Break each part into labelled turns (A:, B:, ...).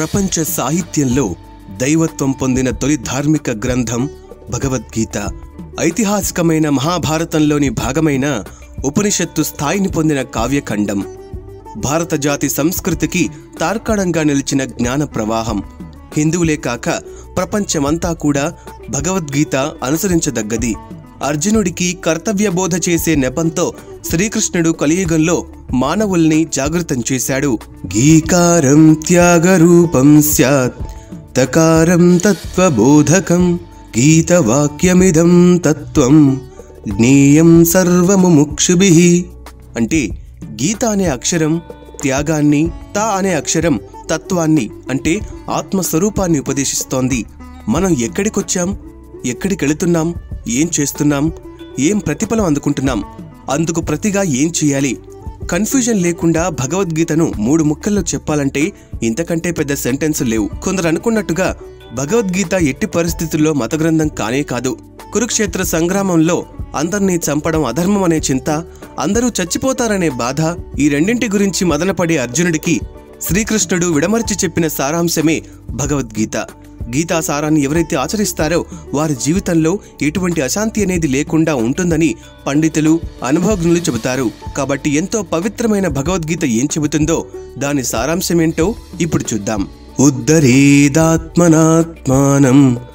A: ప్రపంచ సాహిత్యంలో దైవత్వం పొందిన తొలి ధార్మిక గ్రంథం భగవద్గీత ఐతిహాసికమైన మహాభారతంలోని భాగమైన ఉపనిషత్తు స్థాయిని పొందిన కావ్యఖండం భారత జాతి సంస్కృతికి తార్కాణంగా నిలిచిన జ్ఞాన ప్రవాహం హిందువులే కాక ప్రపంచమంతా కూడా భగవద్గీత అనుసరించదగ్గది అర్జునుడికి కర్తవ్య బోధ చేసే నెపంతో శ్రీకృష్ణుడు కలియుగంలో మానవుల్ని జాగృతం చేశాడు గీకారం త్యాగరూపం స్యాత్ తకారం తత్వబోధకం గీతవాక్యమిదం తత్వం జ్ఞేయం సర్వముముక్షుభిః అంటే గీత అనే అక్షరం త్యాగాన్ని తా అనే అక్షరం తత్వాన్ని అంటే ఆత్మస్వరూపాన్ని ఉపదేశిస్తోంది మనం ఎక్కడికొచ్చాం ఎక్కడికెళుతున్నాం ఏం చేస్తున్నాం ఏం ప్రతిఫలం అందుకుంటున్నాం అందుకు ప్రతిగా ఏం చేయాలి కన్ఫ్యూజన్ లేకుండా భగవద్గీతను మూడు ముక్కల్లో చెప్పాలంటే ఇంతకంటే పెద్ద సెంటెన్స్ లేవు కొందరు అనుకున్నట్టుగా భగవద్గీత ఎట్టి పరిస్థితుల్లో మతగ్రంథం కానే కాదు కురుక్షేత్ర సంగ్రామంలో అందర్నీ చంపడం అధర్మం అనే చింత అందరూ చచ్చిపోతారనే బాధ ఈ రెండింటి గురించి మదనపడే అర్జునుడికి శ్రీకృష్ణుడు విడమర్చి చెప్పిన సారాంశమే భగవద్గీత గీతా సారాన్ని ఎవరైతే ఆచరిస్తారో వారి జీవితంలో ఎటువంటి అశాంతి అనేది లేకుండా ఉంటుందని పండితులు అనుభవజ్ఞులు చెబుతారు కాబట్టి ఎంతో పవిత్రమైన భగవద్గీత ఏం చెబుతుందో దాని సారాంశమేంటో ఇప్పుడు చూద్దాం ఉద్ధరేదాత్మనాత్మానం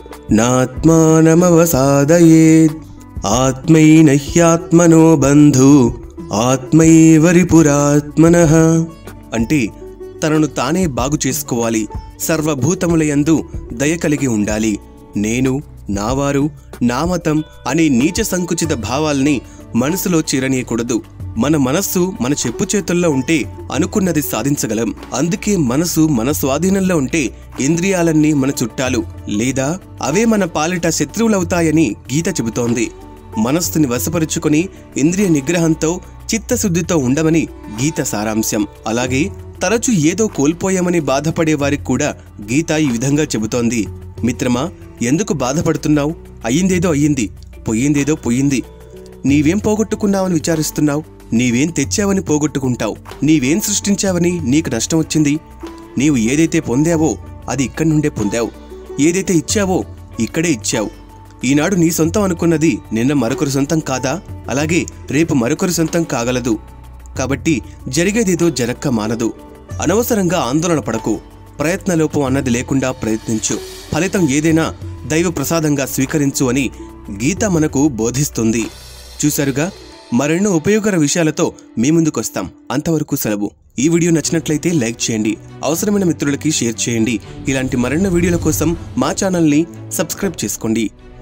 A: నాత్మానమవసాదయేత్ ఆత్మైనహ్యాత్మనో బంధు ఆత్మైవరిపురాత్మనః అంటే తనను తానే బాగు చేసుకోవాలి సర్వభూతములయందు దయ కలిగి ఉండాలి నేను నావారు నా మతం అనే నీచ సంకుచిత భావాల్ని మనసులో చేరనీయకూడదు మన మనస్సు మన చెప్పు చేతుల్లో ఉంటే అనుకున్నది సాధించగలం అందుకే మనసు మన స్వాధీనంలో ఉంటే ఇంద్రియాలన్నీ మన చుట్టాలు లేదా అవే మన పాలిట శత్రువులవుతాయని గీత చెబుతోంది మనస్సుని వశపరుచుకొని ఇంద్రియ నిగ్రహంతో చిత్తశుద్ధితో ఉండమని గీత సారాంశం అలాగే తరచు ఏదో కోల్పోయామని బాధపడే వారికి కూడా గీత ఈ విధంగా చెబుతోంది మిత్రమా ఎందుకు బాధపడుతున్నావు అయ్యిందేదో అయ్యింది పొయ్యిందేదో పొయ్యింది నీవేం పోగొట్టుకున్నావని విచారిస్తున్నావు నీవేం తెచ్చావని పోగొట్టుకుంటావు నీవేం సృష్టించావని నీకు నష్టం వచ్చింది నీవు ఏదైతే పొందావో అది ఇక్కడి నుండే పొందావు ఏదైతే ఇచ్చావో ఇక్కడే ఇచ్చావు ఈనాడు నీ సొంతం అనుకున్నది నిన్న మరొకరి సొంతం కాదా అలాగే రేపు మరొకరి సొంతం కాగలదు కాబట్టి జరిగేదేదో జరక్క మానదు అనవసరంగా ఆందోళన పడకు ప్రయత్నలోపం అన్నది లేకుండా ప్రయత్నించు ఫలితం ఏదైనా దైవ ప్రసాదంగా స్వీకరించు అని గీత మనకు బోధిస్తుంది చూశారుగా మరెన్నో ఉపయోగకర విషయాలతో మీ ముందుకొస్తాం అంతవరకు సెలవు ఈ వీడియో నచ్చినట్లయితే లైక్ చేయండి అవసరమైన మిత్రులకి షేర్ చేయండి ఇలాంటి మరెన్నో వీడియోల కోసం మా ఛానల్ని సబ్స్క్రైబ్ చేసుకోండి